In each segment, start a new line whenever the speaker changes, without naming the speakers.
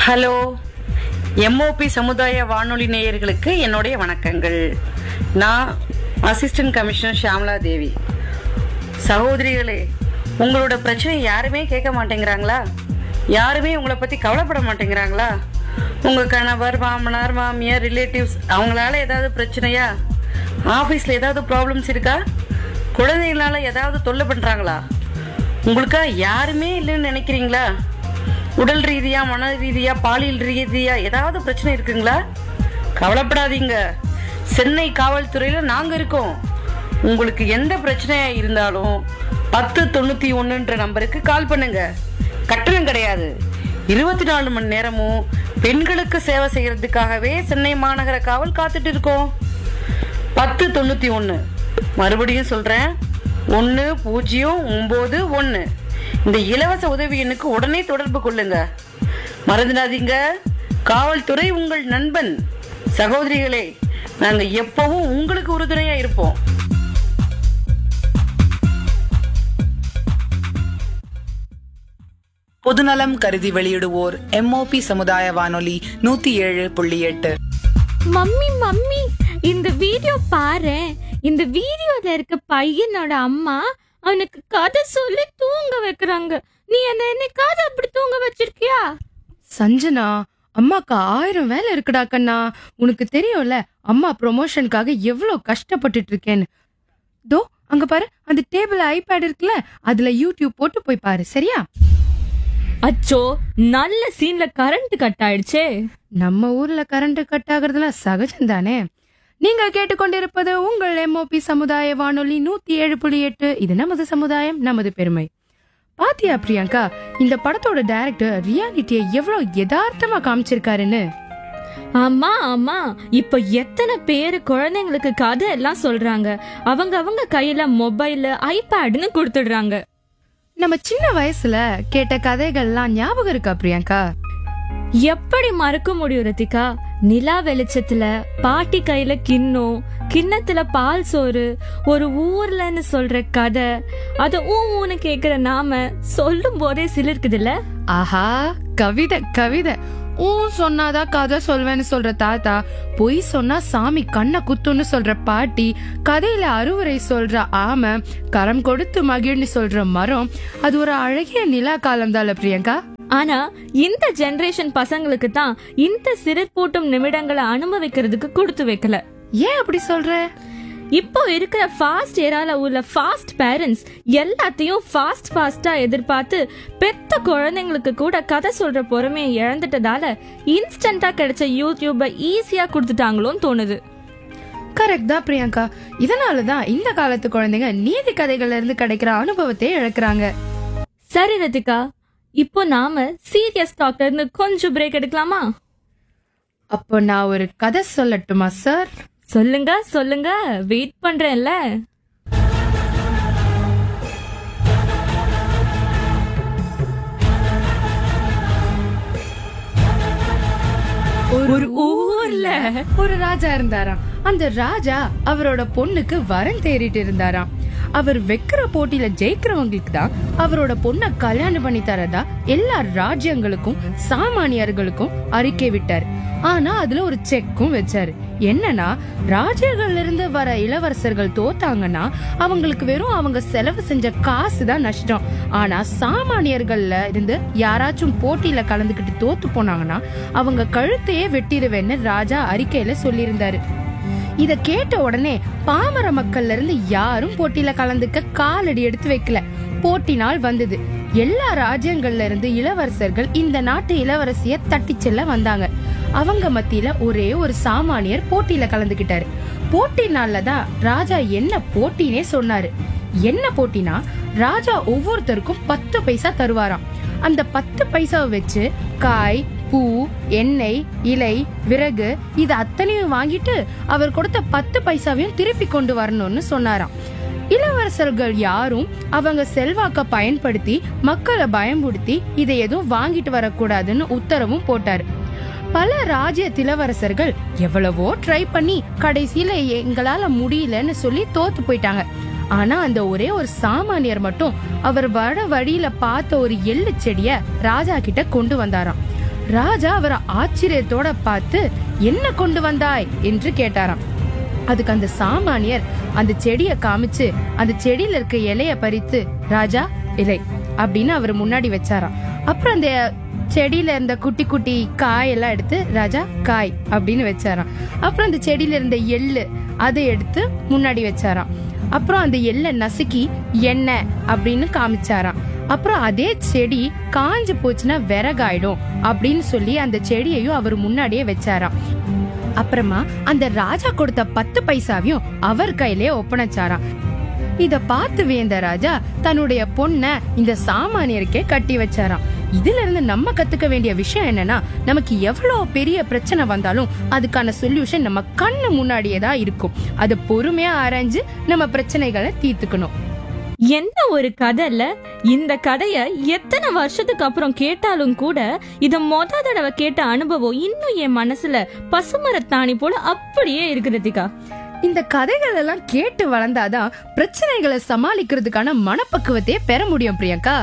hello MOP சமுதாய வானொலி நேயர்களுக்கு என்னுடைய வணக்கங்கள் நான் அசிஸ்டன்ட் கமிஷனர் ஷியாமலா தேவி சகோதரிகளே உங்களோட பிரச்சனை யாருமே கேட்க மாட்டேங்கிறாங்களா யாருமே உங்களை பற்றி கவலைப்பட மாட்டேங்கிறாங்களா உங்கள் கணவர் மாமனார் மாமியார் ரிலேட்டிவ்ஸ் அவங்களால ஏதாவது பிரச்சனையா ஆஃபீஸில் ஏதாவது ப்ராப்ளம்ஸ் இருக்கா குழந்தைகளால ஏதாவது தொல்லை பண்ணுறாங்களா உங்களுக்கா யாருமே இல்லைன்னு நினைக்கிறீங்களா உடல் ரீதியா மன ரீதியா பாலியல் ரீதியா ஏதாவது பிரச்சனை இருக்குங்களா கவலைப்படாதீங்க சென்னை காவல்துறையில நாங்க இருக்கோம் உங்களுக்கு எந்த பிரச்சனையா இருந்தாலும் பத்து தொண்ணூத்தி ஒண்ணுன்ற நம்பருக்கு கால் பண்ணுங்க கட்டணம் கிடையாது இருபத்தி நாலு மணி நேரமும் பெண்களுக்கு சேவை செய்யறதுக்காகவே சென்னை மாநகர காவல் காத்துட்டு இருக்கோம் பத்து தொண்ணூத்தி ஒன்று மறுபடியும் சொல்றேன் ஒன்று பூஜ்ஜியம் ஒம்பது ஒன்று இந்த இலவச உதவி எண்ணுக்கு உடனே தொடர்பு கொள்ளுங்க மறந்துடாதீங்க காவல்துறை உங்கள் நண்பன் சகோதரிகளே நாங்க எப்பவும் உங்களுக்கு உறுதுணையா இருப்போம்
பொதுநலம் கருதி வெளியிடுவோர் எம்ஓபி சமுதாய வானொலி நூத்தி ஏழு புள்ளி எட்டு
மம்மி மம்மி இந்த வீடியோ பாரு இந்த வீடியோல இருக்க பையனோட அம்மா அவனுக்கு கதை சொல்லி தூங்க வைக்கிறாங்க நீ அந்த என்னைக்காவது அப்படி தூங்க வச்சிருக்கியா
சஞ்சனா அம்மாக்கு ஆயிரம் வேலை இருக்குடா கண்ணா உனக்கு தெரியும்ல அம்மா ப்ரொமோஷனுக்காக எவ்வளவு கஷ்டப்பட்டுட்டு இருக்கேன்னு தோ அங்க பாரு அந்த டேபிள் ஐபேட் இருக்குல்ல அதுல யூடியூப் போட்டு போய் பாரு சரியா
அச்சோ நல்ல சீன்ல கரண்ட் கட் ஆயிடுச்சே
நம்ம ஊர்ல கரண்ட் கட் ஆகுறதுலாம் சகஜம் தானே நீங்கள் கேட்டுக்கொண்டிருப்பது உங்கள் எம்ஓபி சமுதாய வானொலி நூத்தி ஏழு புள்ளி எட்டு இது நமது சமுதாயம் நமது பெருமை பாத்தியா பிரியங்கா இந்த படத்தோட டைரக்டர் ரியாலிட்டியை எவ்வளவு யதார்த்தமா காமிச்சிருக்காருன்னு
ஆமா ஆமா இப்ப எத்தனை பேரு குழந்தைங்களுக்கு கதை எல்லாம் சொல்றாங்க அவங்க அவங்க கையில மொபைல் ஐபேட்னு கொடுத்துடுறாங்க
நம்ம சின்ன வயசுல கேட்ட கதைகள்லாம் ஞாபகம் இருக்கா பிரியங்கா
எப்படி மறக்க முடியும் ரத்திகா நிலா வெளிச்சத்துல பாட்டி கையில கிண்ணம் கிண்ணத்துல பால் சோறு ஒரு ஊர்லன்னு சொல்ற கதை அத ஊன்னு கேக்குற நாம சொல்லும் போதே சிலிர்க்குதுல்ல
ஆஹா கவிதை கவிதை ஊ சொன்னாதான் கதை சொல்வேன்னு சொல்ற தாத்தா பொய் சொன்னா சாமி கண்ணை குத்துன்னு சொல்ற பாட்டி கதையில அறுவரை சொல்ற ஆமை கரம் கொடுத்து மகிழ்னு சொல்ற மரம் அது ஒரு அழகிய நிலா காலம் பிரியங்கா
ஆனா இந்த ஜெனரேஷன் பசங்களுக்கு தான் இந்த சிலிர்ப்பூட்டும் நிமிடங்களை அனுபவிக்கிறதுக்கு கொடுத்து வைக்கல
ஏன் அப்படி சொல்ற
இப்போ இருக்கிற ஃபாஸ்ட் ஏரால உள்ள ஃபாஸ்ட் பேரண்ட்ஸ் எல்லாத்தையும் ஃபாஸ்ட் ஃபாஸ்டா எதிர்பார்த்து பெத்த குழந்தைங்களுக்கு கூட கதை சொல்ற பொறுமையை இழந்துட்டதால இன்ஸ்டன்டா கிடைச்ச யூடியூப ஈஸியா கொடுத்துட்டாங்களோன்னு தோணுது
கரெக்ட் தான் பிரியங்கா இதனாலதான் இந்த காலத்து குழந்தைங்க நீதி கதைகள்ல இருந்து கிடைக்கிற அனுபவத்தை இழக்கிறாங்க
சரி ரதிகா இப்போ நாம சீரியஸ் டாக்டர்னு கொஞ்சம் பிரேக் எடுக்கலாமா
அப்போ நான் ஒரு கதை சொல்லட்டுமா சார்
சொல்லுங்க சொல்லுங்க வெயிட் பண்றேன்ல ஒரு ஊர்ல
ஒரு ராஜா இருந்தாராம் அந்த ராஜா அவரோட பொண்ணுக்கு வரன் தேடிட்டு இருந்தாராம் அவர் வெக்கிற போட்டியில ஜெயிக்கிறவங்களுக்கு தான் அவரோட பொண்ண கல்யாணம் பண்ணி தரதா எல்லா ராஜ்யங்களுக்கும் சாமானியர்களுக்கும் அறிக்கை விட்டார் ஆனா அதுல ஒரு செக்கும் வச்சாரு என்னன்னா ராஜ்யங்கள்ல இருந்து வர இளவரசர்கள் தோத்தாங்கன்னா அவங்களுக்கு வெறும் அவங்க செலவு செஞ்ச காசு தான் நஷ்டம் ஆனா சாமானியர்கள்ல இருந்து யாராச்சும் போட்டியில கலந்துக்கிட்டு தோத்து போனாங்கன்னா அவங்க கழுத்தையே வெட்டிடுவேன்னு ராஜா அறிக்கையில சொல்லியிருந்தாரு இத கேட்ட உடனே பாமர மக்கள்ல இருந்து யாரும் போட்டியில கலந்துக்க காலடி எடுத்து வைக்கல போட்டி நாள் வந்தது எல்லா ராஜ்யங்கள்ல இருந்து இளவரசர்கள் இந்த நாட்டு இளவரசிய தட்டி செல்ல வந்தாங்க அவங்க மத்தியில ஒரே ஒரு சாமானியர் போட்டியில கலந்துக்கிட்டாரு போட்டி நாள்ல தான் ராஜா என்ன போட்டினே சொன்னாரு என்ன போட்டினா ராஜா ஒவ்வொருத்தருக்கும் பத்து பைசா தருவாராம் அந்த பத்து பைசாவை வச்சு காய் பூ எண்ணெய் இலை விறகு இது அத்தனையும் வாங்கிட்டு அவர் கொடுத்த பத்து பைசாவையும் திருப்பி கொண்டு வரணும்னு சொன்னாராம் இளவரசர்கள் யாரும் அவங்க செல்வாக்க பயன்படுத்தி மக்களை பயமுடுத்தி இதை எதுவும் வாங்கிட்டு வரக்கூடாதுன்னு உத்தரவும் போட்டாரு பல ராஜ்ய இளவரசர்கள் எவ்வளவோ ட்ரை பண்ணி கடைசியில எங்களால முடியலன்னு சொல்லி தோத்து போயிட்டாங்க ஆனா அந்த ஒரே ஒரு சாமானியர் மட்டும் அவர் வட வழியில பார்த்த ஒரு எள்ளு செடிய ராஜா கிட்ட கொண்டு வந்தாராம் ராஜா அவரை ஆச்சரியத்தோட பார்த்து என்ன கொண்டு வந்தாய் என்று கேட்டாராம் அதுக்கு அந்த சாமானியர் அந்த செடியை காமிச்சு அந்த செடியில இருக்க இலைய பறித்து ராஜா இலை அப்படின்னு அவர் முன்னாடி வச்சாராம் அப்புறம் அந்த செடியில இருந்த குட்டி குட்டி காயெல்லாம் எடுத்து ராஜா காய் அப்படின்னு வச்சாராம் அப்புறம் அந்த செடியில இருந்த எள்ளு அதை எடுத்து முன்னாடி வச்சாராம் அப்புறம் அந்த எள்ளை நசுக்கி எண்ணெய் அப்படின்னு காமிச்சாராம் அப்புறம் அதே செடி காஞ்சு போச்சுன்னா விறகாயிடும் அப்படின்னு சொல்லி அந்த செடியையும் அவர் முன்னாடியே வச்சாராம் அப்புறமா அந்த ராஜா கொடுத்த பத்து பைசாவையும் அவர் கையிலே ஒப்படைச்சாராம் இத பார்த்து வியந்த ராஜா தன்னுடைய பொண்ண இந்த சாமானியருக்கே கட்டி வச்சாராம் இதுல இருந்து நம்ம கத்துக்க வேண்டிய விஷயம் என்னன்னா நமக்கு எவ்வளவு பெரிய பிரச்சனை வந்தாலும் அதுக்கான சொல்யூஷன் நம்ம கண்ணு முன்னாடியே தான் இருக்கும் அதை பொறுமையா ஆராய்ஞ்சு நம்ம பிரச்சனைகளை தீர்த்துக்கணும்
என்ன ஒரு கதைல இந்த கதைய எத்தனை வருஷத்துக்கு அப்புறம் கேட்டாலும் கூட இத மொத தடவை கேட்ட அனுபவம் இன்னும் என் மனசுல பசுமரத்தாணி போல அப்படியே இருக்கு ரித்திகா
இந்த கதைகள் எல்லாம் கேட்டு வளர்ந்தாதான் பிரச்சனைகளை சமாளிக்கிறதுக்கான மனப்பக்குவத்தையே பெற முடியும் பிரியங்கா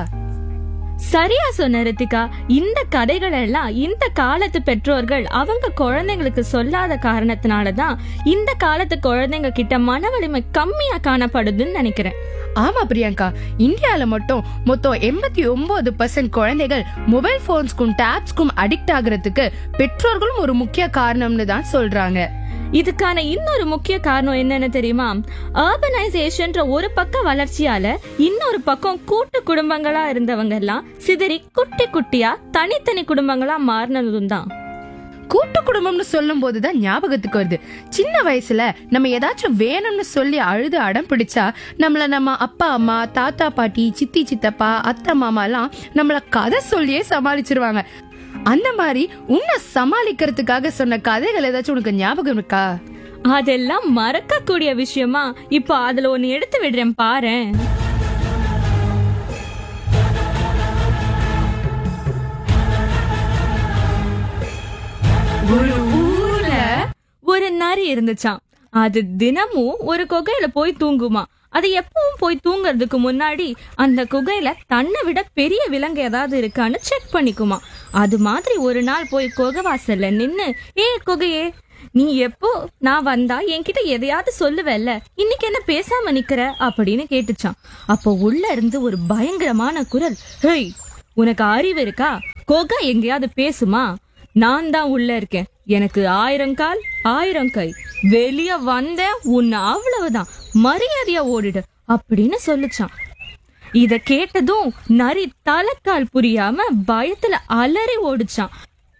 சரியா சொன்ன ரித்திகா இந்த கதைகள் எல்லாம் இந்த காலத்து பெற்றோர்கள் அவங்க குழந்தைங்களுக்கு சொல்லாத காரணத்தினாலதான் இந்த காலத்து குழந்தைங்க கிட்ட மன வலிமை கம்மியா காணப்படுதுன்னு நினைக்கிறேன்
ஆமா பிரியங்கா இந்தியால மட்டும் மொத்தம் எண்பத்தி ஒன்பது பர்சன்ட் குழந்தைகள் மொபைல் போன்ஸ்க்கும் டேப்ஸ்க்கும் அடிக்ட் ஆகுறதுக்கு பெற்றோர்களும் ஒரு முக்கிய காரணம்னு தான் சொல்றாங்க
இதுக்கான இன்னொரு முக்கிய காரணம் என்னன்னு தெரியுமா அர்பனைசேஷன்ற ஒரு பக்க வளர்ச்சியால இன்னொரு பக்கம் கூட்டு குடும்பங்களா இருந்தவங்க எல்லாம் சிதறி குட்டி குட்டியா தனித்தனி குடும்பங்களா மாறினதும் தான்
கூட்டு குடும்பம்னு சொல்லும் போதுதான் ஞாபகத்துக்கு வருது சின்ன வயசுல நம்ம ஏதாச்சும் வேணும்னு சொல்லி அழுது அடம் பிடிச்சா நம்மள நம்ம அப்பா அம்மா தாத்தா பாட்டி சித்தி சித்தப்பா அத்தை மாமா எல்லாம் நம்மள கதை சொல்லியே சமாளிச்சிருவாங்க அந்த மாதிரி உன்னை சமாளிக்கிறதுக்காக சொன்ன கதைகள் ஏதாச்சும் உனக்கு ஞாபகம் இருக்கா
அதெல்லாம் மறக்கக்கூடிய விஷயமா இப்போ அதுல ஒன்னு எடுத்து விடுறேன் பாரேன் ஒரு ஊர்ல ஒரு நரி இருந்துச்சாம் அது தினமும் ஒரு குகையில போய் தூங்குமா அது எப்பவும் போய் தூங்குறதுக்கு முன்னாடி அந்த குகையில தன்னை விட பெரிய விலங்கு ஏதாவது இருக்கான்னு செக் பண்ணிக்குமா அது மாதிரி ஒரு நாள் போய் குகை வாசல்ல நின்னு ஏ குகையே நீ எப்போ நான் வந்தா என்கிட்ட எதையாவது சொல்லுவல்ல இன்னைக்கு என்ன பேசாம நிக்கிற அப்படின்னு கேட்டுச்சான் அப்போ உள்ள இருந்து ஒரு பயங்கரமான குரல் ஹேய் உனக்கு அறிவு இருக்கா கொகை எங்கேயாவது பேசுமா நான் தான் உள்ள இருக்கேன் எனக்கு ஆயிரம் கால் ஆயிரம் கை வெளிய வந்தேன் உன்னை அவ்வளவுதான் மரியாதையா ஓடிடு அப்படின்னு சொல்லுச்சான் இத கேட்டதும் நரி தலைக்கால் புரியாம பயத்துல அலறி ஓடுச்சான்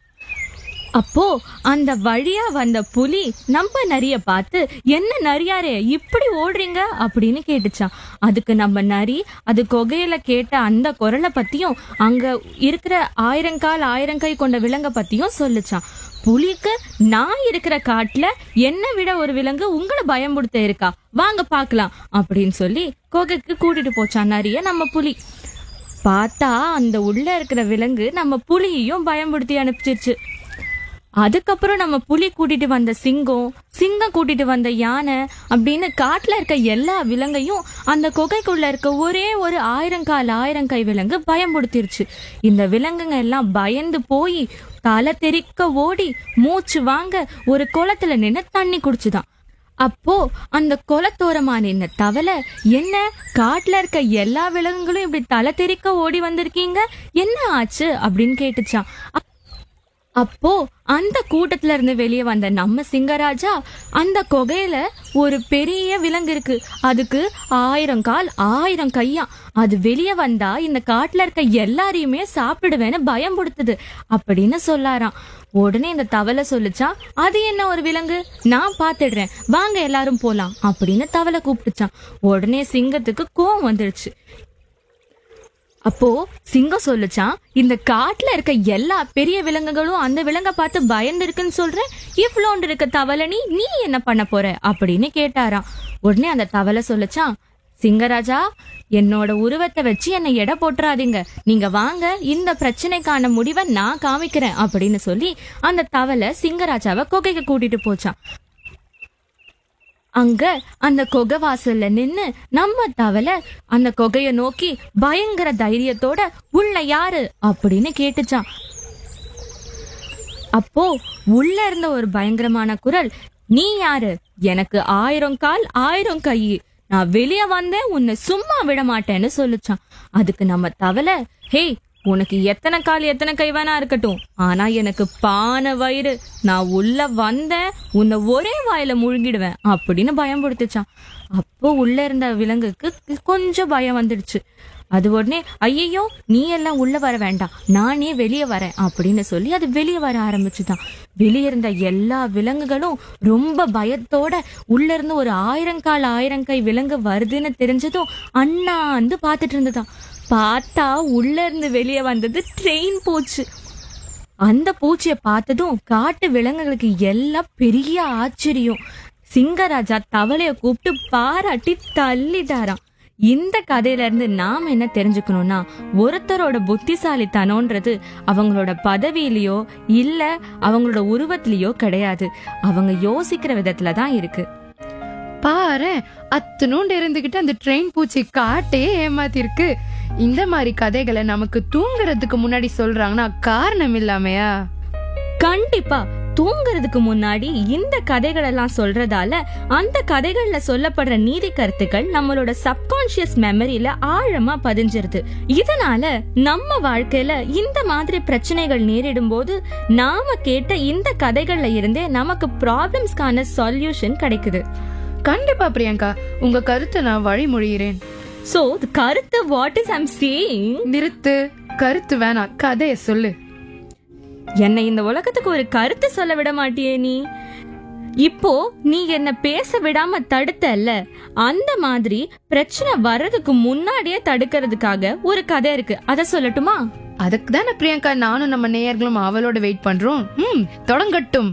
அப்போ அந்த வழியா வந்த புலி நம்ம நரிய பார்த்து என்ன நரியாரே இப்படி ஓடுறீங்க அப்படின்னு கேட்டுச்சான் அதுக்கு நம்ம நரி அது குகையில கேட்ட அந்த குரலை பத்தியும் அங்க இருக்கிற ஆயிரங்கால் ஆயிரங்கை கொண்ட விலங்க பத்தியும் சொல்லுச்சான் புலிக்கு நான் இருக்கிற காட்டுல என்னை விட ஒரு விலங்கு உங்களை பயமுடுத்த இருக்கா வாங்க பார்க்கலாம் அப்படின்னு சொல்லி குகைக்கு கூட்டிட்டு போச்சான் நரிய நம்ம புலி பார்த்தா அந்த உள்ள இருக்கிற விலங்கு நம்ம புலியையும் பயமுடுத்தி அனுப்பிச்சிருச்சு அதுக்கப்புறம் நம்ம புலி கூட்டிட்டு வந்த சிங்கம் சிங்கம் கூட்டிட்டு வந்த யானை அப்படின்னு காட்டுல இருக்க எல்லா விலங்கையும் அந்த குகைக்குள்ள இருக்க ஒரே ஒரு ஆயிரங்கால் ஆயிரங்கை விலங்கு பயமுடுத்திருச்சு இந்த விலங்குங்க எல்லாம் பயந்து போய் தலை தெறிக்க ஓடி மூச்சு வாங்க ஒரு குளத்துல நின்று தண்ணி குடிச்சுதான் அப்போ அந்த குளத்தோரமா நின்ன தவளை என்ன காட்டுல இருக்க எல்லா விலங்குகளும் இப்படி தலை தெறிக்க ஓடி வந்திருக்கீங்க என்ன ஆச்சு அப்படின்னு கேட்டுச்சான் அப்போ அந்த கூட்டத்துல இருந்து வெளியே வந்த நம்ம சிங்கராஜா அந்த குகையில ஒரு பெரிய விலங்கு இருக்கு அதுக்கு ஆயிரம் கால் ஆயிரம் கையா அது வெளியே வந்தா இந்த காட்டுல இருக்க எல்லாரையுமே சாப்பிடுவேன்னு பயம் கொடுத்தது அப்படின்னு சொல்லாராம் உடனே இந்த தவளை சொல்லுச்சான் அது என்ன ஒரு விலங்கு நான் பாத்துடுறேன் வாங்க எல்லாரும் போலாம் அப்படின்னு தவளை கூப்பிட்டுச்சான் உடனே சிங்கத்துக்கு கோவம் வந்துடுச்சு அப்போ சிங்கம் சொல்லுச்சான் இந்த காட்டுல இருக்க எல்லா பெரிய விலங்குகளும் அந்த விலங்க பார்த்து பயந்து இருக்குன்னு சொல்றேன் இவ்வளோண்டு இருக்க தவளை நீ நீ என்ன பண்ண போற அப்படின்னு கேட்டாராம் உடனே அந்த தவளை சொல்லுச்சான் சிங்கராஜா என்னோட உருவத்தை வச்சு என்னை எடை போட்டுறாதீங்க நீங்க வாங்க இந்த பிரச்சனைக்கான முடிவை நான் காமிக்கிறேன் அப்படின்னு சொல்லி அந்த தவளை சிங்கராஜாவை குகைக்கு கூட்டிட்டு போச்சான் அங்க அந்த கொகை வாசல்ல நின்னு நம்ம தவளை அந்த கொகைய நோக்கி பயங்கர தைரியத்தோட உள்ள யாரு அப்படின்னு கேட்டுச்சான் அப்போ உள்ள இருந்த ஒரு பயங்கரமான குரல் நீ யாரு எனக்கு ஆயிரம் கால் ஆயிரம் கை நான் வெளியே வந்தேன் உன்னை சும்மா விட மாட்டேன்னு சொல்லுச்சான் அதுக்கு நம்ம தவளை ஹே உனக்கு எத்தனை கால் எத்தனை கை வேணா இருக்கட்டும் ஆனா எனக்கு பானை வயிறு நான் உள்ள வந்தேன் உன்னை ஒரே வாயில முழுங்கிடுவேன் அப்படின்னு பயம்படுத்துச்சான் அப்போ உள்ள இருந்த விலங்குக்கு கொஞ்சம் பயம் வந்துடுச்சு அது உடனே ஐயையோ நீ எல்லாம் உள்ள வர வேண்டாம் நானே வெளியே வரேன் அப்படின்னு சொல்லி அது வெளியே வர ஆரம்பிச்சுதான் வெளியே இருந்த எல்லா விலங்குகளும் ரொம்ப பயத்தோட உள்ள இருந்து ஒரு ஆயிரங்கால் ஆயிரங்கை விலங்கு வருதுன்னு தெரிஞ்சதும் அண்ணாந்து பார்த்துட்டு இருந்ததாம் பார்த்தா உள்ள இருந்து வெளியே வந்தது ட்ரெயின் பூச்சு அந்த பூச்சியை பார்த்ததும் காட்டு விலங்குகளுக்கு எல்லாம் பெரிய ஆச்சரியம் சிங்கராஜா தவளைய கூப்பிட்டு பாராட்டி தள்ளிட்டாராம் இந்த கதையில இருந்து நாம என்ன தெரிஞ்சுக்கணும்னா ஒருத்தரோட புத்திசாலித்தனம்ன்றது அவங்களோட பதவியிலயோ இல்ல அவங்களோட உருவத்திலயோ கிடையாது அவங்க யோசிக்கிற விதத்துல தான் இருக்கு
பாரு அத்தனோண்டு இருந்துகிட்டு அந்த ட்ரெயின் பூச்சி காட்டையே ஏமாத்திருக்கு இந்த மாதிரி கதைகளை நமக்கு தூங்குறதுக்கு முன்னாடி சொல்றாங்கன்னா காரணம் இல்லாமையா
கண்டிப்பா தூங்குறதுக்கு முன்னாடி இந்த கதைகள் எல்லாம் சொல்றதால அந்த கதைகள்ல சொல்லப்படுற நீதி கருத்துக்கள் நம்மளோட சப்கான்சியஸ் மெமரியில ஆழமா பதிஞ்சிருது இதனால நம்ம வாழ்க்கையில இந்த மாதிரி பிரச்சனைகள் நேரிடும் போது நாம கேட்ட இந்த கதைகள்ல இருந்தே நமக்கு ப்ராப்ளம்ஸ்க்கான சொல்யூஷன் கிடைக்குது
கண்டிப்பா பிரியங்கா உங்க கருத்தை நான் வழிமொழிகிறேன்
சோ கருத்து வாட் இஸ் ஐம் சேயிங்
நிறுத்து கருத்து வேணாம் கதைய சொல்லு
என்னை இந்த உலகத்துக்கு ஒரு கருத்து சொல்ல விட மாட்டியே நீ இப்போ நீ என்ன பேச விடாம தடுத்தல்ல அந்த மாதிரி பிரச்சனை வர்றதுக்கு முன்னாடியே தடுக்கிறதுக்காக ஒரு கதை இருக்கு அத சொல்லட்டுமா
அதுக்கு தானே பிரியங்கா நானும் நம்ம நேயர்களும் அவளோட வெயிட் பண்றோம் ம் தொடங்கட்டும்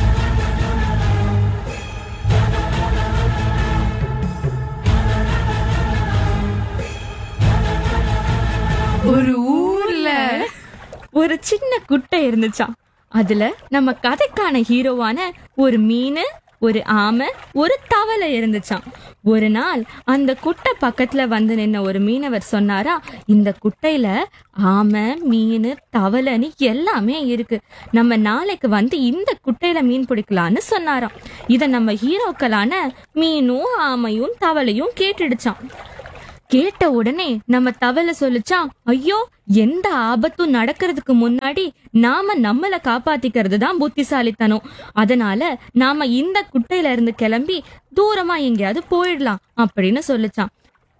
ஒரு ஊர்ல
ஒரு சின்ன குட்டை இருந்துச்சாம் அதுல நம்ம கதைக்கான ஹீரோவான ஒரு மீன் ஒரு ஆமை ஒரு தவளை இருந்துச்சாம் ஒரு நாள் அந்த குட்டை பக்கத்துல வந்து நின்ன ஒரு மீனவர் சொன்னாரா இந்த குட்டையில ஆமை மீன் தவளைன்னு எல்லாமே இருக்கு நம்ம நாளைக்கு வந்து இந்த குட்டையில மீன் பிடிக்கலான்னு சொன்னாராம் இத நம்ம ஹீரோக்களான மீனும் ஆமையும் தவளையும் கேட்டுடுச்சான் கேட்ட உடனே நம்ம தவளை சொல்லுச்சான் ஐயோ எந்த ஆபத்தும் நடக்கிறதுக்கு முன்னாடி நாம நம்மள காப்பாத்திக்கிறது தான் புத்திசாலித்தனம் அதனால நாம இந்த குட்டையில இருந்து கிளம்பி தூரமா எங்கேயாவது போயிடலாம் அப்படின்னு சொல்லுச்சான்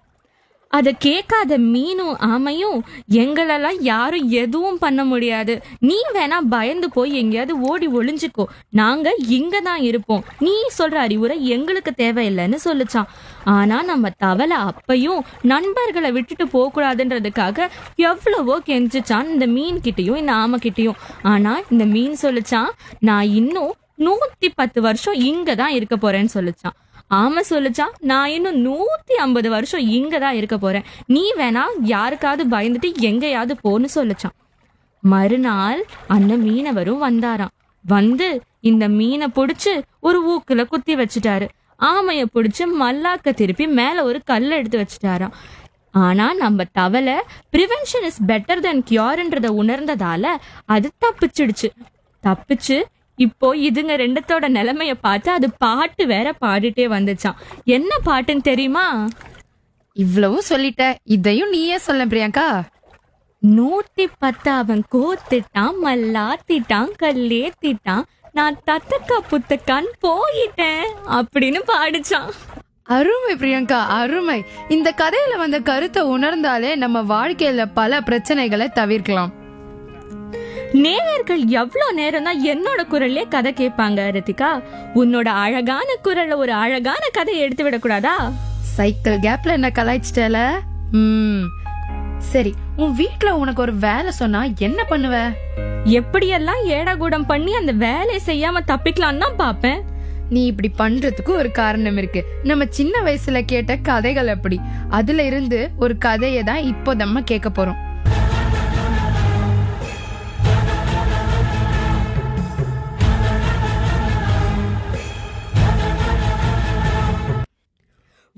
அத கேட்காத மீனும் ஆமையும் எங்களெல்லாம் யாரும் எதுவும் பண்ண முடியாது நீ வேணா பயந்து போய் எங்கேயாவது ஓடி ஒளிஞ்சுக்கோ நாங்க இங்க தான் இருப்போம் நீ சொல்ற அறிவுரை எங்களுக்கு தேவையில்லைன்னு சொல்லுச்சான் ஆனா நம்ம தவளை அப்பையும் நண்பர்களை விட்டுட்டு போக கூடாதுன்றதுக்காக எவ்வளவோ கெஞ்சிச்சான் இந்த மீன் கிட்டயும் இந்த ஆமை கிட்டயும் ஆனா இந்த மீன் சொல்லுச்சான் நான் இன்னும் நூத்தி பத்து வருஷம் இங்க தான் இருக்க போறேன்னு சொல்லுச்சான் ஆமா சொல்லுச்சான் நான் இன்னும் நூத்தி ஐம்பது வருஷம் இங்க தான் இருக்க போறேன் நீ வேணா யாருக்காவது பயந்துட்டு எங்கேயாவது போன்னு சொல்லுச்சான் மறுநாள் அந்த மீனவரும் வந்தாராம் வந்து இந்த மீனை புடிச்சு ஒரு ஊக்குல குத்தி வச்சுட்டாரு ஆமைய புடிச்சு மல்லாக்க திருப்பி மேல ஒரு கல் எடுத்து வச்சுட்டாராம் ஆனா நம்ம தவளை ப்ரிவென்ஷன் இஸ் பெட்டர் தென் கியூர்ன்றத உணர்ந்ததால அது தப்பிச்சிடுச்சு தப்பிச்சு இப்போ இதுங்க ரெண்டத்தோட நிலைமைய பார்த்து அது பாட்டு வேற பாடிட்டே வந்துச்சான் என்ன பாட்டுன்னு தெரியுமா
இவ்வளவும் சொல்லிட்ட இதையும் நீயே சொல்ல பிரியங்கா
நூத்தி பத்து அவன் கோத்துட்டான் மல்லாத்திட்டான் கல்லேத்திட்டான் நான் தத்தக்கா புத்தக்கான் போயிட்டேன் அப்படின்னு பாடிச்சான்
அருமை பிரியங்கா அருமை இந்த கதையில வந்த கருத்தை உணர்ந்தாலே நம்ம வாழ்க்கையில பல பிரச்சனைகளை தவிர்க்கலாம்
நேயர்கள் எவ்வளவு நேரம் தான் என்னோட குரல்லே கதை கேட்பாங்க ரித்திகா உன்னோட அழகான குரல்ல ஒரு அழகான கதையை எடுத்து விடக்கூடாதா
சைக்கிள் கேப்ல என்ன கலாய்ச்சிட்டல ம் சரி உன் வீட்ல உனக்கு ஒரு வேலை சொன்னா என்ன பண்ணுவ
எப்படியெல்லாம் ஏடாகூடம் பண்ணி அந்த வேலையை செய்யாம தப்பிக்கலாம் தான் பாப்பேன்
நீ இப்படி பண்றதுக்கு ஒரு காரணம் இருக்கு நம்ம சின்ன வயசுல கேட்ட கதைகள் அப்படி அதுல இருந்து ஒரு கதையை தான் இப்போ நம்ம கேட்க போறோம்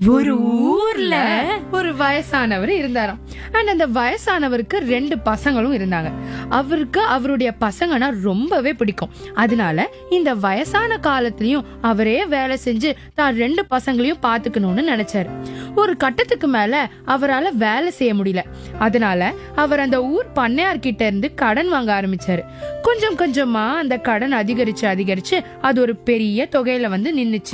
ஒரு ஊர்ல ஒரு வயசானவர் இருந்தாராம் அண்ட் அந்த வயசானவருக்கு ரெண்டு பசங்களும் இருந்தாங்க அவருக்கு அவருடைய பசங்கன்னா ரொம்பவே பிடிக்கும் அதனால இந்த வயசான காலத்திலயும் அவரே வேலை செஞ்சு தான் ரெண்டு பசங்களையும் பாத்துக்கணும்னு நினைச்சாரு ஒரு கட்டத்துக்கு மேல அவரால வேலை செய்ய முடியல அதனால அவர் அந்த ஊர் பண்ணையார் கிட்ட இருந்து கடன் வாங்க ஆரம்பிச்சாரு கொஞ்சம் கொஞ்சமா அந்த கடன் அதிகரிச்சு அதிகரிச்சு அது ஒரு பெரிய தொகையில வந்து நின்னுச்சு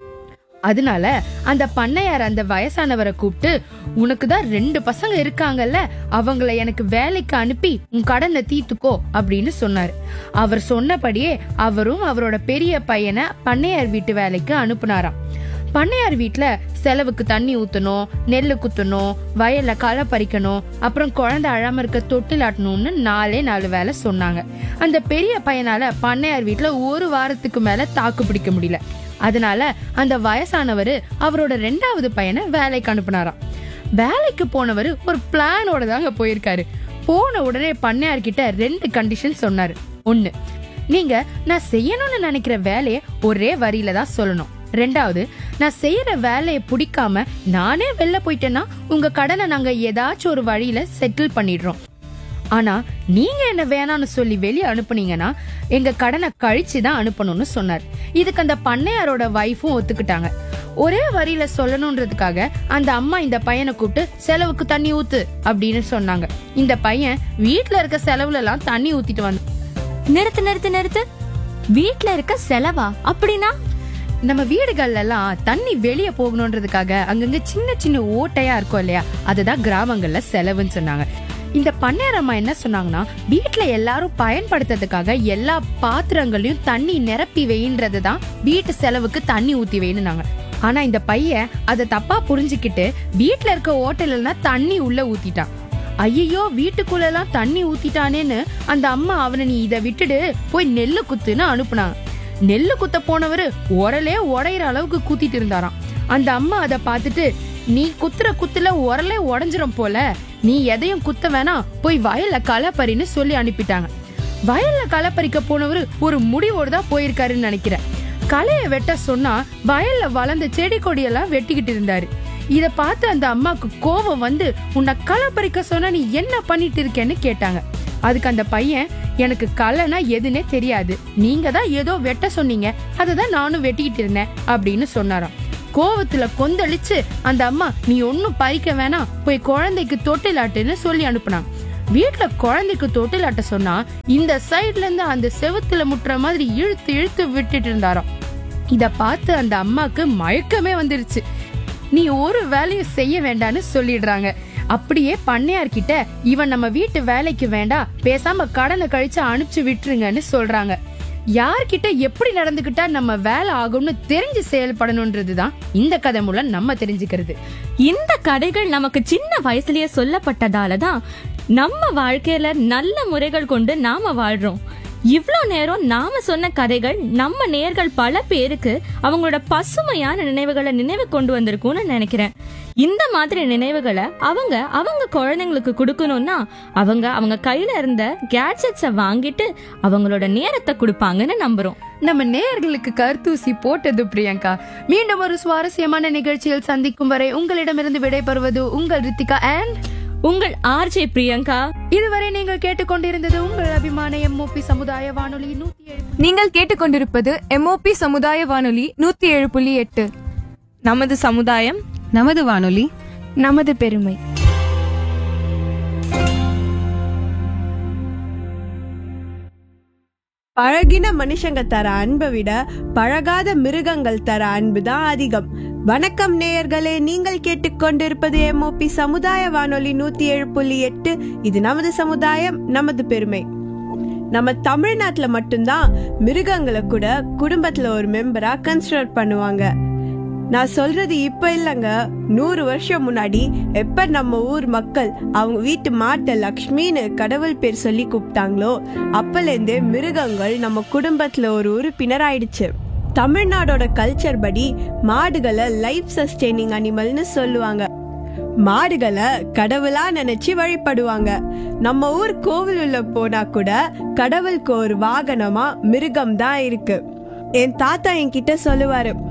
அதனால அந்த பண்ணையார் அந்த வயசானவரை கூப்பிட்டு உனக்கு தான் ரெண்டு பசங்க இருக்காங்கல்ல அவங்கள எனக்கு வேலைக்கு அனுப்பி உன் கடனை தீத்துக்கோ அப்படின்னு சொன்னாரு அவர் சொன்னபடியே அவரும் அவரோட பெரிய பையனை பண்ணையார் வீட்டு வேலைக்கு அனுப்புனாராம் பண்ணையார் வீட்ல செலவுக்கு தண்ணி ஊத்தணும் நெல்லு குத்தணும் வயல்ல களை பறிக்கணும் அப்புறம் குழந்தை அழாம இருக்க தொட்டிலாட்டணும்னு நாலே நாலு வேலை சொன்னாங்க அந்த பெரிய பையனால பண்ணையார் வீட்ல ஒரு வாரத்துக்கு மேல தாக்கு பிடிக்க முடியல அதனால அந்த வயசானவர் அவரோட ரெண்டாவது பையனை வேலைக்கு அனுப்புனாராம் வேலைக்கு போனவர் ஒரு பிளானோட தாங்க போயிருக்காரு போன உடனே பண்ணையார் கிட்ட ரெண்டு கண்டிஷன் சொன்னாரு ஒண்ணு நீங்க நான் செய்யணும்னு நினைக்கிற வேலையை ஒரே வரியில தான் சொல்லணும் ரெண்டாவது நான் செய்யற வேலையை பிடிக்காம நானே வெளில போயிட்டேன்னா உங்க கடனை நாங்க ஏதாச்சும் ஒரு வழியில செட்டில் பண்ணிடுறோம் ஆனா நீங்க என்ன வேணாம்னு சொல்லி வெளியே அனுப்புனீங்கன்னா எங்க கடனை கழிச்சு தான் அனுப்பணும்னு சொன்னார் இதுக்கு அந்த பண்ணையாரோட வைஃபும் ஒத்துக்கிட்டாங்க ஒரே வரியில சொல்லணும்ன்றதுக்காக அந்த அம்மா இந்த பையனை கூப்பிட்டு செலவுக்கு தண்ணி ஊத்து அப்படின்னு சொன்னாங்க இந்த பையன் வீட்ல இருக்க செலவுல எல்லாம் தண்ணி ஊத்திட்டு வந்து
நிறுத்து நிறுத்து நிறுத்து வீட்ல இருக்க செலவா அப்படின்னா
நம்ம வீடுகள்ல எல்லாம் தண்ணி வெளியே போகணுன்றதுக்காக அங்கங்க சின்ன சின்ன ஓட்டையா இருக்கும் இல்லையா அதுதான் கிராமங்கள்ல செலவுன்னு சொன்னாங்க இந்த பண்ணையார் அம்மா என்ன சொன்னாங்கன்னா வீட்ல எல்லாரும் பயன்படுத்துறதுக்காக எல்லா பாத்திரங்களையும் தண்ணி நிரப்பி வைன்றது தான் வீட்டு செலவுக்கு தண்ணி ஊத்தி வைனாங்க ஆனா இந்த பையன் அதை தப்பா புரிஞ்சுக்கிட்டு வீட்ல இருக்க ஓட்டையில எல்லாம் தண்ணி உள்ள ஊத்திட்டான் ஐயோ வீட்டுக்குள்ள எல்லாம் தண்ணி ஊத்திட்டானேன்னு அந்த அம்மா அவனை நீ இதை விட்டுடு போய் நெல்லு குத்துன்னு அனுப்புனாங்க நெல்லு குத்த போனவரு உரலே உடையிற அளவுக்கு குத்திட்டு இருந்தாராம் அந்த அம்மா அதை பார்த்துட்டு நீ குத்துற குத்துல உரலே உடஞ்சிரும் போல நீ எதையும் குத்த வேணாம் போய் வயல்ல களப்பறின்னு சொல்லி அனுப்பிட்டாங்க வயல்ல களப்பறிக்க போனவரு ஒரு முடிவோடு தான் போயிருக்காருன்னு நினைக்கிறேன் களைய வெட்ட சொன்னா வயல்ல வளர்ந்த செடி கொடியெல்லாம் வெட்டிக்கிட்டு இருந்தாரு இத பார்த்து அந்த அம்மாக்கு கோபம் வந்து உன்னை களை பறிக்க சொன்னா நீ என்ன பண்ணிட்டு இருக்கேன்னு கேட்டாங்க அதுக்கு அந்த பையன் எனக்கு களைனா எதுன்னே தெரியாது நீங்க தான் ஏதோ வெட்ட சொன்னீங்க அதை தான் நானும் வெட்டிக்கிட்டு இருந்தேன் அப்படின்னு சொன்னாராம் கோவத்துல கொந்தளிச்சு அந்த அம்மா நீ ஒன்னும் பறிக்க வேணாம் போய் குழந்தைக்கு தொட்டிலாட்டுன்னு சொல்லி அனுப்புனாங்க வீட்ல குழந்தைக்கு தொட்டிலாட்ட சொன்னா இந்த சைடுல இருந்து அந்த செவுத்துல முட்டுற மாதிரி இழுத்து இழுத்து விட்டுட்டு இருந்தாராம் இத பார்த்து அந்த அம்மாக்கு மயக்கமே வந்துருச்சு நீ ஒரு வேலையும் செய்ய வேண்டாம்னு சொல்லிடுறாங்க அப்படியே பண்ணையார் கிட்ட இவன் நம்ம வீட்டு வேலைக்கு வேண்டாம் பேசாம கடனை கழிச்சு அனுப்பிச்சு விட்டுருங்கன்னு சொல்றாங்க யார்கிட்ட எப்படி நடந்துக்கிட்டா நம்ம வேலை ஆகும்னு தெரிஞ்சு செயல்படணும்ன்றதுதான் இந்த கதை மூலம் நம்ம தெரிஞ்சுக்கிறது
இந்த கதைகள் நமக்கு சின்ன வயசுலயே சொல்லப்பட்டதால தான் நம்ம வாழ்க்கையில நல்ல முறைகள் கொண்டு நாம வாழ்றோம் இவ்ளோ நேரம் நாம சொன்ன கதைகள் நம்ம நேர்கள் பல பேருக்கு அவங்களோட பசுமையான நினைவுகளை நினைவு கொண்டு வந்திருக்கும்னு நினைக்கிறேன் இந்த மாதிரி நினைவுகளை அவங்க அவங்க குழந்தைங்களுக்கு கொடுக்கணும்னா அவங்க அவங்க கையில இருந்த கேட்ஜெட்ஸை வாங்கிட்டு அவங்களோட நேரத்தை கொடுப்பாங்கன்னு நம்புறோம்
நம்ம நேயர்களுக்கு கருத்தூசி போட்டது பிரியங்கா மீண்டும் ஒரு சுவாரஸ்யமான நிகழ்ச்சியில் சந்திக்கும் வரை உங்களிடமிருந்து விடைபெறுவது உங்கள் ரித்திகா அண்ட்
உங்கள் ஆர்ஜே பிரியங்கா
இதுவரை நீங்கள் கேட்டுக்கொண்டிருந்தது உங்கள் அபிமான எம்ஓபி சமுதாய வானொலி நூத்தி ஏழு
நீங்கள் கேட்டுக்கொண்டிருப்பது எம்ஓபி சமுதாய வானொலி நூத்தி ஏழு புள்ளி எட்டு
நமது சமுதாயம்
நமது வானொலி
நமது பெருமை
பழகின மனுஷங்க தர அன்பை விட பழகாத மிருகங்கள் தர அன்பு தான் அதிகம் வணக்கம் நேயர்களே நீங்கள் கேட்டுக்கொண்டிருப்பது எம்ஓபி சமுதாய வானொலி நூத்தி ஏழு புள்ளி எட்டு இது நமது சமுதாயம் நமது பெருமை நம்ம தமிழ்நாட்டுல மட்டும்தான் மிருகங்களை கூட குடும்பத்துல ஒரு மெம்பரா கன்சிடர் பண்ணுவாங்க நான் சொல்றது இப்ப இல்லைங்க நூறு வருஷம் முன்னாடி எப்ப நம்ம ஊர் மக்கள் அவங்க வீட்டு மாட்டை லக்ஷ்மின்னு கடவுள் பேர் சொல்லி கூப்பிட்டாங்களோ அப்பலேருந்தே மிருகங்கள் நம்ம குடும்பத்துல ஒரு உறுப்பினர் ஆயிடுச்சு தமிழ்நாடோட கல்ச்சர் படி மாடுகளை லைஃப் சஸ்டெய்னிங் அனிமல்னு சொல்லுவாங்க மாடுகளை கடவுளா நினைச்சு வழிபடுவாங்க நம்ம ஊர் கோவில் உள்ள போனா கூட கடவுளுக்கு ஒரு வாகனமா மிருகம் தான் இருக்கு என் தாத்தா என்கிட்ட சொல்லுவாரு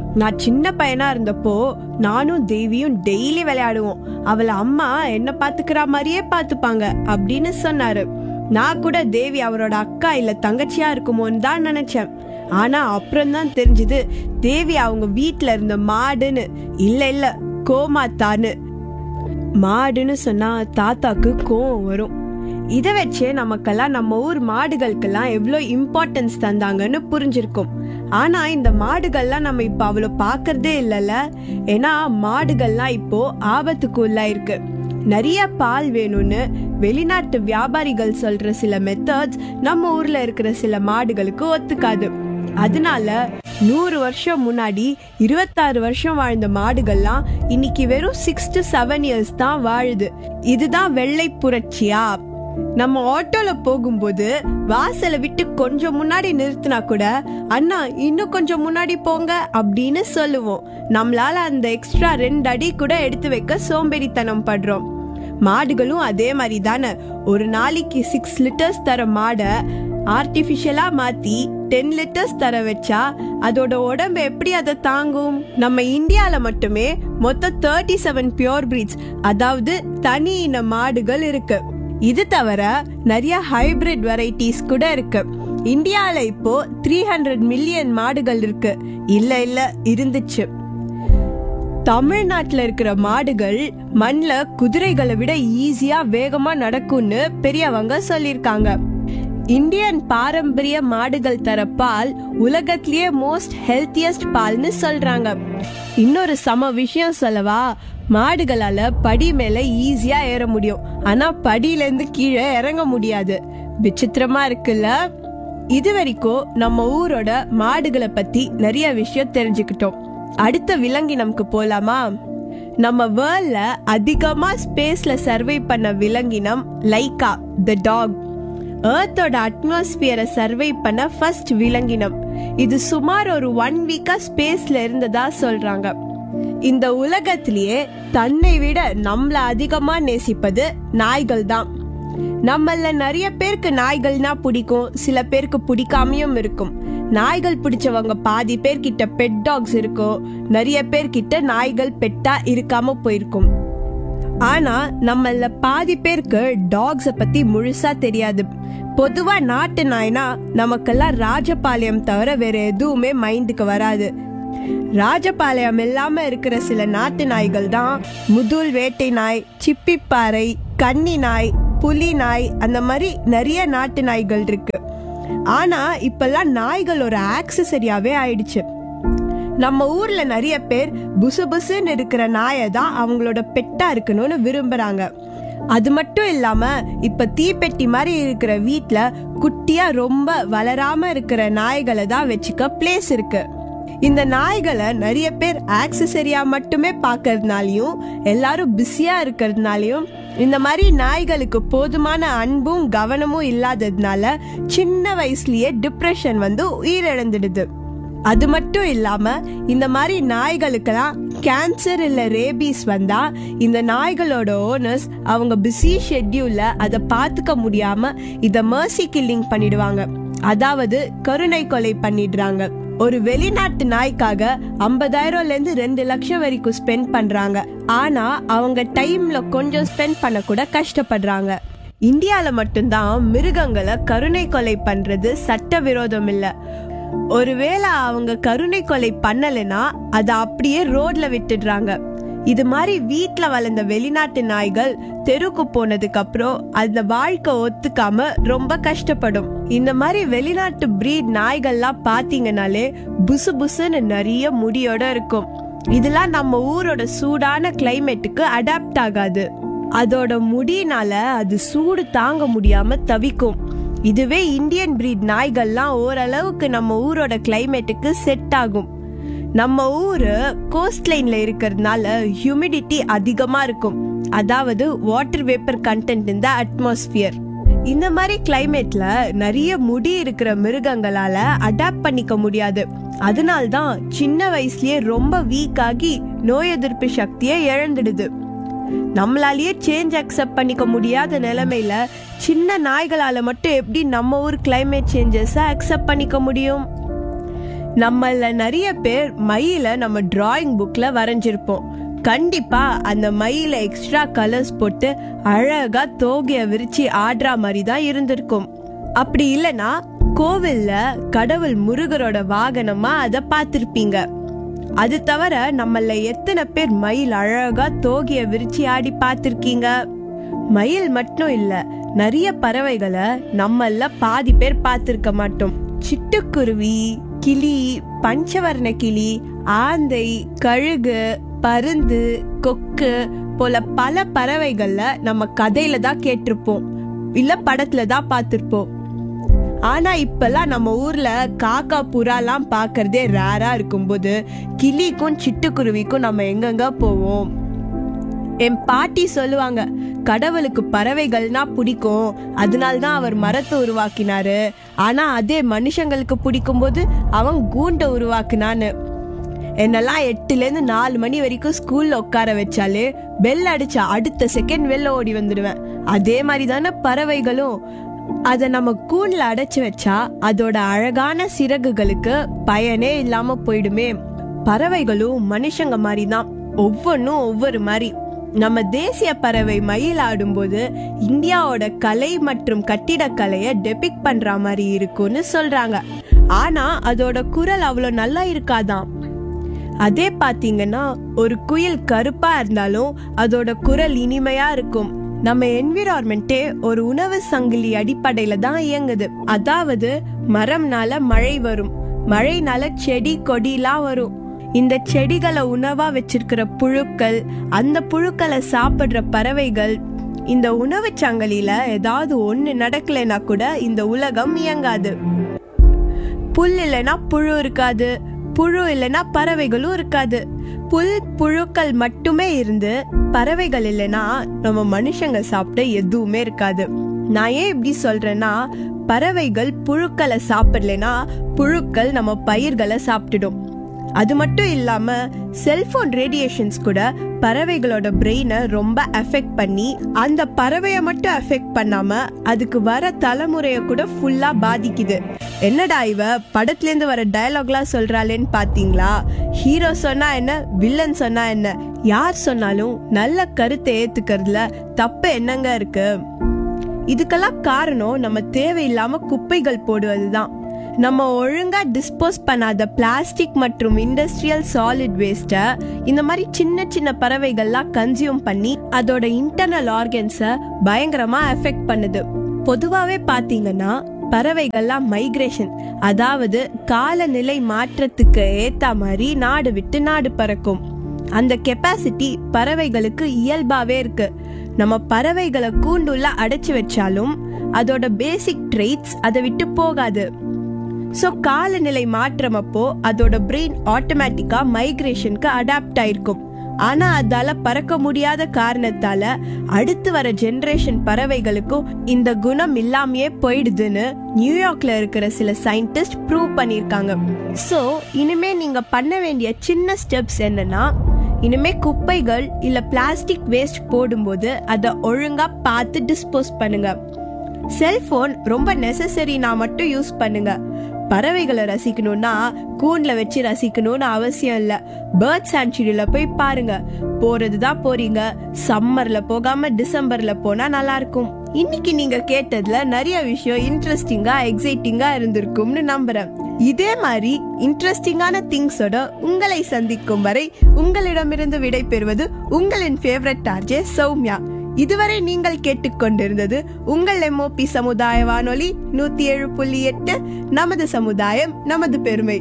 நான் சின்ன பையனா இருந்தப்போ நானும் தேவியும் டெய்லி விளையாடுவோம் அவளை அம்மா என்ன பாத்துக்கிற மாதிரியே பாத்துப்பாங்க அப்படின்னு சொன்னாரு நான் கூட தேவி அவரோட அக்கா இல்ல தங்கச்சியா இருக்குமோன்னு தான் நினைச்சேன் ஆனா அப்புறம் தான் தெரிஞ்சது தேவி அவங்க வீட்ல இருந்த மாடுன்னு இல்ல இல்ல கோமாத்தான்னு மாடுன்னு சொன்னா தாத்தாக்கு கோவம் வரும் இதை வச்சே நமக்கெல்லாம் நம்ம ஊர் மாடுகளுக்கெல்லாம் எவ்வளோ இம்பார்ட்டன்ஸ் தந்தாங்கன்னு புரிஞ்சிருக்கும் ஆனா இந்த மாடுகள்லாம் நம்ம இப்போ அவ்வளோ பார்க்கறதே இல்லைல்ல ஏன்னா மாடுகள்லாம் இப்போ ஆபத்துக்கு உள்ளாயிருக்கு நிறைய பால் வேணும்னு வெளிநாட்டு வியாபாரிகள் சொல்ற சில மெத்தட்ஸ் நம்ம ஊர்ல இருக்கிற சில மாடுகளுக்கு ஒத்துக்காது அதனால நூறு வருஷம் முன்னாடி இருபத்தாறு வருஷம் வாழ்ந்த மாடுகள்லாம் இன்னைக்கு வெறும் சிக்ஸ் டு செவன் இயர்ஸ் தான் வாழுது இதுதான் வெள்ளை புரட்சியா நம்ம ஆட்டோல போகும்போது வாசலை விட்டு கொஞ்சம் முன்னாடி நிறுத்தினா கூட அண்ணா இன்னும் கொஞ்சம் முன்னாடி போங்க அப்படின்னு சொல்லுவோம் நம்மளால அந்த எக்ஸ்ட்ரா ரெண்டு அடி கூட எடுத்து வைக்க சோம்பேறித்தனம் படுறோம் மாடுகளும் அதே மாதிரி தானே ஒரு நாளைக்கு சிக்ஸ் லிட்டர்ஸ் தர மாடை ஆர்டிபிஷியலா மாத்தி டென் லிட்டர்ஸ் தர வச்சா அதோட உடம்பு எப்படி அதை தாங்கும் நம்ம இந்தியால மட்டுமே மொத்தம் தேர்ட்டி செவன் பியோர் பிரீட்ஸ் அதாவது தனி இன மாடுகள் இருக்கு இது தவிர நிறைய ஹைபிரிட் வெரைட்டிஸ் கூட இருக்கு இந்தியால இப்போ த்ரீ ஹண்ட்ரட் மில்லியன் மாடுகள் இருக்கு இல்ல இல்ல இருந்துச்சு தமிழ்நாட்டுல இருக்கிற மாடுகள் மண்ல குதிரைகளை விட ஈஸியா வேகமா நடக்கும்னு பெரியவங்க சொல்லிருக்காங்க இந்தியன் பாரம்பரிய மாடுகள் தர பால் உலகத்திலேயே மோஸ்ட் ஹெல்த்தியஸ்ட் பால்னு சொல்றாங்க இன்னொரு சம விஷயம் சொல்லவா மாடுகளால படி மேல ஈஸியா ஏற முடியும் ஆனா படியில இருந்து கீழே இறங்க முடியாது விசித்திரமா இருக்குல்ல இது வரைக்கும் நம்ம ஊரோட மாடுகளை பத்தி நிறைய விஷயம் தெரிஞ்சுக்கிட்டோம் அடுத்த விலங்கினம்க்கு போலாமா நம்ம வேர்ல்ட்ல அதிகமா ஸ்பேஸ்ல சர்வே பண்ண விலங்கினம் லைக்கா த டாக் ஏர்த்தோட அட்மாஸ்பியரை சர்வே பண்ண ஃபர்ஸ்ட் விலங்கினம் இது சுமார் ஒரு ஒன் வீக்கா ஸ்பேஸ்ல இருந்ததா சொல்றாங்க இந்த உலகத்திலேயே தன்னை விட நம்மள அதிகமா நேசிப்பது நாய்கள் தான் நம்மள நிறைய பேருக்கு நாய்கள்னா பிடிக்கும் சில பேருக்கு பிடிக்காமையும் இருக்கும் நாய்கள் பிடிச்சவங்க பாதி பேர்கிட்ட பெட் டாக்ஸ் இருக்கும் நிறைய பேர்கிட்ட நாய்கள் பெட்டா இருக்காம போயிருக்கும் ஆனா நம்மள பாதி பேருக்கு டாக்ஸ பத்தி முழுசா தெரியாது பொதுவா நாட்டு நாய்னா நமக்கெல்லாம் ராஜபாளையம் தவிர வேற எதுவுமே மைண்டுக்கு வராது ராஜபாளையம் இல்லாம இருக்கிற சில நாட்டு நாய்கள் தான் முதுல் வேட்டை நாய் சிப்பிப்பாறை கன்னி நாய் புலி நாய் அந்த மாதிரி நிறைய நாட்டு நாய்கள் இருக்கு ஆனா இப்பெல்லாம் நாய்கள் ஒரு ஆக்சசரியாவே ஆயிடுச்சு நம்ம ஊர்ல நிறைய பேர் புசு புசுன்னு இருக்கிற நாயை தான் அவங்களோட பெட்டா இருக்கணும்னு விரும்புறாங்க அது மட்டும் இல்லாம இப்ப தீப்பெட்டி மாதிரி இருக்கிற வீட்ல குட்டியா ரொம்ப வளராம இருக்கிற நாய்களை தான் வச்சுக்க பிளேஸ் இருக்கு இந்த நாய்களை நிறைய பேர் ஆக்சசரியா மட்டுமே பார்க்கறதுனாலயும் எல்லாரும் பிஸியா இருக்கிறதுனாலயும் இந்த மாதிரி நாய்களுக்கு போதுமான அன்பும் கவனமும் இல்லாததுனால சின்ன வயசுலயே டிப்ரெஷன் வந்து உயிரிழந்துடுது அது மட்டும் இல்லாம இந்த மாதிரி நாய்களுக்கெல்லாம் கேன்சர் இல்ல ரேபீஸ் வந்தா இந்த நாய்களோட ஓனர்ஸ் அவங்க பிஸி ஷெட்யூல்ல அதை பார்த்துக்க முடியாம இத மர்சி கில்லிங் பண்ணிடுவாங்க அதாவது கருணை கொலை பண்ணிடுறாங்க ஒரு வெளிநாட்டு நாய்க்காக ஐம்பதாயிரம்ல இருந்து ரெண்டு லட்சம் வரைக்கும் ஸ்பெண்ட் பண்றாங்க ஆனா அவங்க டைம்ல கொஞ்சம் ஸ்பெண்ட் பண்ண கூட கஷ்டப்படுறாங்க இந்தியால மட்டும்தான் மிருகங்களை கருணை கொலை பண்றது சட்டவிரோதம் இல்ல ஒருவேளை அவங்க கருணை கொலை பண்ணலைன்னா அதை அப்படியே ரோட்ல விட்டுடுறாங்க இது மாதிரி வீட்ல வளர்ந்த வெளிநாட்டு நாய்கள் தெருக்கு போனதுக்கு அப்புறம் அந்த வாழ்க்கை ஒத்துக்காம ரொம்ப கஷ்டப்படும் இந்த மாதிரி வெளிநாட்டு பிரீட் நாய்கள்லாம் பாத்தீங்கனாலே புசு புசுன்னு நிறைய முடியோட இருக்கும் இதெல்லாம் நம்ம ஊரோட சூடான கிளைமேட்டுக்கு அடாப்ட் ஆகாது அதோட முடியினால அது சூடு தாங்க முடியாம தவிக்கும் இதுவே இந்தியன் பிரீட் நாய்கள்லாம் ஓரளவுக்கு நம்ம ஊரோட கிளைமேட்டுக்கு செட் ஆகும் நம்ம ஊரு கோஸ்ட் லைன்ல இருக்கிறதுனால ஹியூமிடிட்டி அதிகமா இருக்கும் அதாவது வாட்டர் வேப்பர் கண்டென்ட் இந்த அட்மாஸ்பியர் இந்த மாதிரி கிளைமேட்ல நிறைய முடி இருக்கிற மிருகங்களால அடாப்ட் பண்ணிக்க முடியாது அதனால்தான் சின்ன வயசுலயே ரொம்ப வீக் ஆகி நோய் எதிர்ப்பு சக்தியை இழந்துடுது நம்மளாலேயே சேஞ்ச் அக்செப்ட் பண்ணிக்க முடியாத நிலைமையில சின்ன நாய்களால மட்டும் எப்படி நம்ம ஊர் கிளைமேட் சேஞ்சஸை அக்செப்ட் பண்ணிக்க முடியும் நம்மள நிறைய பேர் மயில நம்ம டிராயிங் புக்ல வரைஞ்சிருப்போம் கண்டிப்பா அந்த மயில எக்ஸ்ட்ரா கலர்ஸ் போட்டு அழகா தோகைய விரிச்சு ஆடுற மாதிரி தான் இருந்திருக்கும் அப்படி இல்லனா கோவில்ல கடவுள் முருகரோட வாகனமா அதை பார்த்திருப்பீங்க அது தவிர நம்மள எத்தனை பேர் மயில் அழகா தோகைய விரிச்சு ஆடி பார்த்திருக்கீங்க மயில் மட்டும் இல்ல நிறைய பறவைகளை நம்மள பாதி பேர் பார்த்திருக்க மாட்டோம் சிட்டுக்குருவி கிளி பஞ்சவர்ண கிளி ஆந்தை கழுகு பருந்து கொக்கு போல பல பறவைகள்ல நம்ம கதையில தான் கேட்டிருப்போம் இல்ல படத்துல தான் பார்த்திருப்போம் ஆனா இப்பெல்லாம் நம்ம ஊர்ல காக்கா புறாலாம் பார்க்கறதே ரேரா இருக்கும்போது கிளிக்கும் சிட்டுக்குருவிக்கும் நம்ம எங்கெங்க போவோம் என் பாட்டி சொல்லுவாங்க கடவுளுக்கு பறவைகள்னா பிடிக்கும் அதனால தான் அவர் மரத்தை உருவாக்கினாரு ஆனா அதே மனுஷங்களுக்கு பிடிக்கும் போது அவன் கூண்டை உருவாக்குனான்னு என்னெல்லாம் எட்டுல இருந்து நாலு மணி வரைக்கும் ஸ்கூல்ல உட்கார வச்சாலே பெல் அடிச்சா அடுத்த செகண்ட் வெளில ஓடி வந்துடுவேன் அதே மாதிரி தானே பறவைகளும் அதை நம்ம கூண்ல அடைச்சு வச்சா அதோட அழகான சிறகுகளுக்கு பயனே இல்லாம போயிடுமே பறவைகளும் மனுஷங்க மாதிரி தான் ஒவ்வொன்றும் ஒவ்வொரு மாதிரி நம்ம தேசிய பறவை மயில் ஆடும்போது இந்தியாவோட கலை மற்றும் கட்டிடக்கலையை டெபிக் பண்ற மாதிரி இருக்கும்னு சொல்றாங்க ஆனா அதோட குரல் அவ்வளோ நல்லா இருக்காதாம் அதே பாத்தீங்கன்னா ஒரு குயில் கருப்பா இருந்தாலும் அதோட குரல் இனிமையா இருக்கும் நம்ம என்விரான்மெண்ட்டே ஒரு உணவு சங்கிலி அடிப்படையில தான் இயங்குது அதாவது மரம்னால மழை வரும் மழைனால செடி கொடிலாம் வரும் இந்த செடிகளை உணவா வச்சிருக்கிற புழுக்கள் அந்த புழுக்களை சாப்பிடுற பறவைகள் இந்த உணவு சங்கிலியில ஏதாவது ஒண்ணு நடக்கலைன்னா கூட இந்த உலகம் இயங்காது புல் இல்லைன்னா புழு இருக்காது புழு இல்லைன்னா பறவைகளும் இருக்காது புல் புழுக்கள் மட்டுமே இருந்து பறவைகள் இல்லைன்னா நம்ம மனுஷங்க சாப்பிட எதுவுமே இருக்காது நான் ஏன் இப்படி சொல்றேன்னா பறவைகள் புழுக்களை சாப்பிடலைன்னா புழுக்கள் நம்ம பயிர்களை சாப்பிட்டுடும் அது மட்டும் இல்லாம செல்போன் ரேடியேஷன்ஸ் கூட பறவைகளோட பிரெயினை ரொம்ப அஃபெக்ட் பண்ணி அந்த பறவையை மட்டும் அஃபெக்ட் பண்ணாம அதுக்கு வர தலைமுறைய கூட ஃபுல்லா பாதிக்குது என்னடா இவ படத்துல இருந்து வர டயலாக்லாம் சொல்றாளேன்னு பாத்தீங்களா ஹீரோ சொன்னா என்ன வில்லன் சொன்னா என்ன யார் சொன்னாலும் நல்ல கருத்தை ஏத்துக்கிறதுல தப்பு என்னங்க இருக்கு இதுக்கெல்லாம் காரணம் நம்ம தேவையில்லாம குப்பைகள் போடுவதுதான் நம்ம ஒழுங்கா டிஸ்போஸ் பண்ணாத பிளாஸ்டிக் மற்றும் இண்டஸ்ட்ரியல் சாலிட் வேஸ்ட்டை இந்த மாதிரி சின்ன சின்ன பறவைகள்லாம் கன்சியூம் பண்ணி அதோட இன்டர்னல் ஆர்கன்ஸை பயங்கரமா எஃபெக்ட் பண்ணுது பொதுவாவே பாத்தீங்கன்னா பறவைகள்லாம் மைக்ரேஷன் அதாவது காலநிலை மாற்றத்துக்கு ஏத்த மாதிரி நாடு விட்டு நாடு பறக்கும் அந்த கெப்பாசிட்டி பறவைகளுக்கு இயல்பாவே இருக்கு நம்ம பறவைகளை கூண்டுள்ள அடைச்சு வச்சாலும் அதோட பேசிக் ட்ரெய்ட்ஸ் அதை விட்டு போகாது ஸோ காலநிலை மாற்றம் அப்போ அதோட பிரெயின் ஆட்டோமேட்டிக்கா மைக்ரேஷனுக்கு அடாப்ட் ஆயிருக்கும் ஆனா அதால பறக்க முடியாத காரணத்தால அடுத்து வர ஜெனரேஷன் பறவைகளுக்கும் இந்த குணம் இல்லாமையே போயிடுதுன்னு நியூயார்க்ல இருக்கிற சில சயின்டிஸ்ட் ப்ரூவ் பண்ணிருக்காங்க ஸோ இனிமே நீங்க பண்ண வேண்டிய சின்ன ஸ்டெப்ஸ் என்னன்னா இனிமே குப்பைகள் இல்ல பிளாஸ்டிக் வேஸ்ட் போடும்போது அதை ஒழுங்கா பார்த்து டிஸ்போஸ் பண்ணுங்க செல்போன் ரொம்ப நெசசரினா மட்டும் யூஸ் பண்ணுங்க பறவைகளை ரசிக்கணும்னா கூண்ல வச்சு ரசிக்கணும்னு அவசியம் இல்ல பேர்ட் சான்ச்சுரியில போய் பாருங்க போறதுதான் போறீங்க சம்மர்ல போகாம டிசம்பர்ல போனா நல்லா இருக்கும் இன்னைக்கு நீங்க கேட்டதுல நிறைய விஷயம் இன்ட்ரெஸ்டிங்கா எக்ஸைட்டிங்கா இருந்திருக்கும்னு நம்புறேன் இதே மாதிரி இன்ட்ரெஸ்டிங்கான திங்ஸோட உங்களை சந்திக்கும் வரை உங்களிடமிருந்து விடை பெறுவது உங்களின் ஃபேவரட் டார்ஜே சௌமியா இதுவரை நீங்கள் கேட்டுக்கொண்டிருந்தது உங்கள் எம்ஓபி சமுதாய வானொலி நூத்தி ஏழு புள்ளி எட்டு நமது சமுதாயம் நமது பெருமை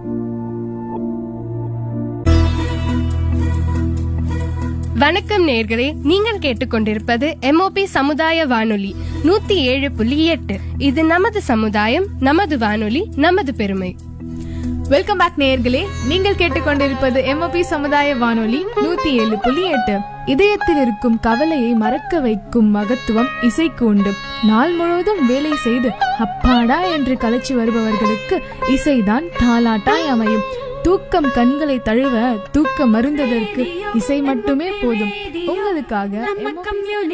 வணக்கம் நேர்களே நீங்கள் கேட்டுக்கொண்டிருப்பது எம்ஓபி சமுதாய வானொலி நூத்தி ஏழு புள்ளி எட்டு இது நமது சமுதாயம் நமது வானொலி நமது பெருமை
வெல்கம் பேக் நேயர்களே நீங்கள் கேட்டுக்கொண்டிருப்பது எம்ஓபி சமுதாய வானொலி நூத்தி ஏழு புள்ளி எட்டு இதயத்தில் இருக்கும் கவலையை மறக்க வைக்கும் மகத்துவம் இசைக்கு உண்டு நாள் முழுவதும் வேலை செய்து அப்பாடா என்று கலைச்சு வருபவர்களுக்கு இசைதான் தாலாட்டாய் அமையும் தூக்கம் கண்களை தழுவ தூக்கம் மருந்ததற்கு இசை மட்டுமே போதும் உங்களுக்காக MOP